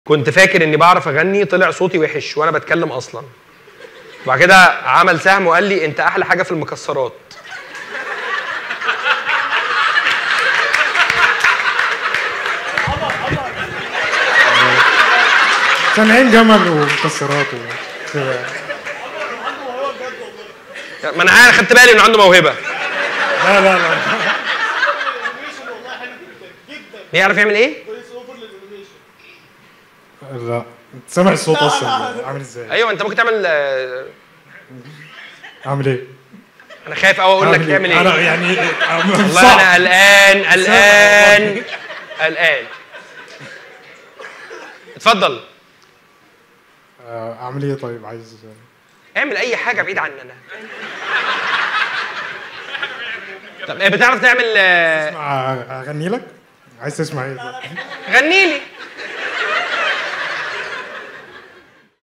كنت فاكر اني بعرف اغني طلع صوتي وحش وانا بتكلم اصلا وبعد كده عمل سهم وقال لي انت احلى حاجه في المكسرات سامعين جمل ومكسرات وكده ما انا عارف خدت بالي انه عنده موهبه لا لا لا بيعرف يعمل ايه لا انت سامع الصوت اصلا عامل ازاي ايوه انت ممكن تعمل آه، عامل ايه انا خايف قوي اقول لك عامل تعمل انا ايه يعني والله صعب انا قلقان قلقان قلقان اتفضل آه، اعمل ايه طيب عايز اعمل اي حاجه بعيد عننا طب إيه، بتعرف تعمل آه، اسمع اغني لك عايز تسمع ايه غني لي